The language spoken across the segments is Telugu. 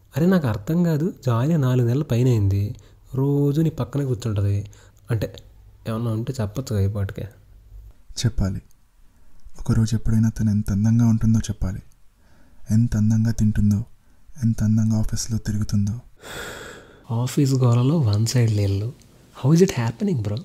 అరే నాకు అర్థం కాదు జాయిన్ అయ్యి నాలుగు నెలల పైన అయింది రోజు నీ పక్కనే కూర్చుంటుంది అంటే ఏమన్నా ఉంటే చెప్పచ్చు కదా ఈ పాటికే చెప్పాలి ఒకరోజు ఎప్పుడైనా తను ఎంత అందంగా ఉంటుందో చెప్పాలి ఎంత అందంగా తింటుందో ఎంత అందంగా ఆఫీస్లో తిరుగుతుందో ఆఫీస్ గోలలో వన్ సైడ్ లేళ్ళు how is it happening bro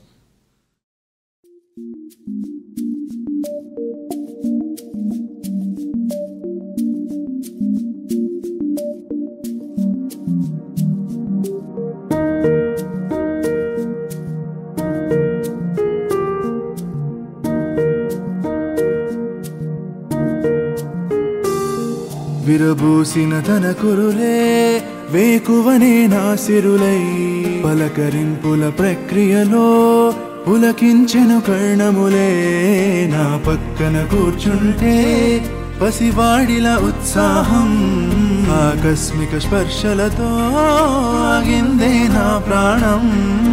విరబూసిన తన కురులే వేకువనే నా సిరులై పలకరింపుల ప్రక్రియలో పులకించెను కర్ణములే నా పక్కన కూర్చుంటే పసివాడిల ఉత్సాహం ఆకస్మిక స్పర్శలతో ఆగిందే నా ప్రాణం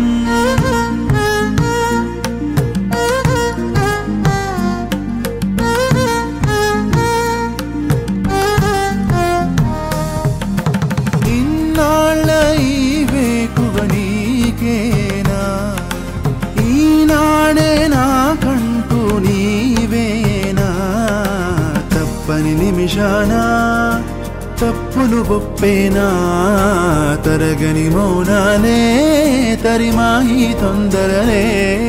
ఇన్నాళ్ళ ఈ వేకువ నీకేనా ఈనాడే నా కంటూ నీవేనా తప్పని నిమిషాన తప్పులు ఒప్పేనా తరగని మౌనాలే తరిమాయి తొందరలే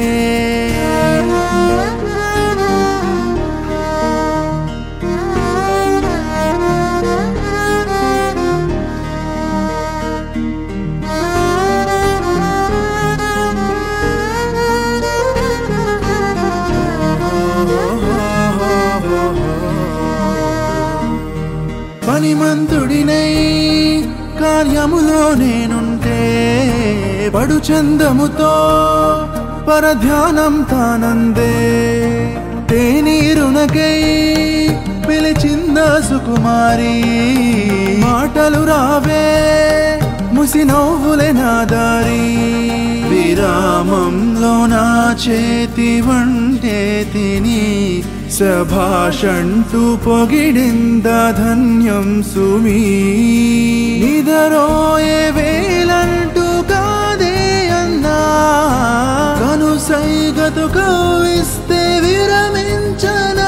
పనిమంతుడినై కార్యములో నేనుంటే పడు చందముతో పరధ్యానం తానందే తేనీరునకై పిలిచిందా సుకుమారి మాటలు రావే ముసి నవ్వులే నా దారి విరామంలో నా చేతి వంటే తిని సభాషంటూ పొగిడింద ధన్యం సుమీ నిదరోయే వేలంటూ కాదే అన్నా కను సైగతు కవిస్తే విరమించనా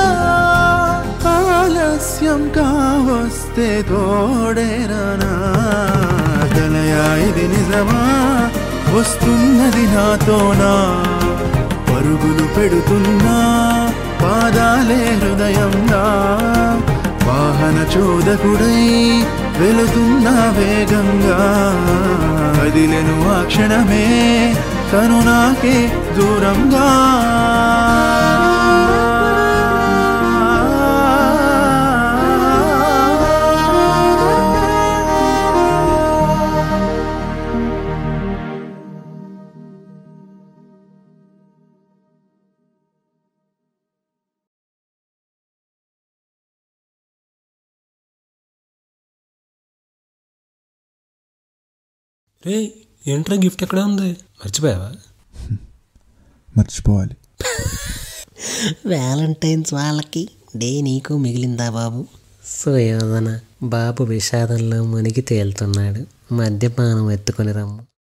ఆలస్యం కావస్తే తోడేరనా కలయా ఇది నిజమా వస్తున్నది నాతోనా పరుగులు పెడుతున్నా పాదాలే హృదయంగా వాహన చోదకుడై వెళుతున్న వేగంగా కదిలెను ఆ క్షణమే తను నాకే దూరంగా రే ఏంట్రా గిఫ్ట్ ఎక్కడ ఉంది మర్చిపోయావా మర్చిపోవాలి వ్యాలంటైన్స్ వాళ్ళకి డే నీకు మిగిలిందా బాబు సుయోధన బాబు విషాదంలో మునిగి తేలుతున్నాడు మద్యపానం ఎత్తుకొని రమ్ము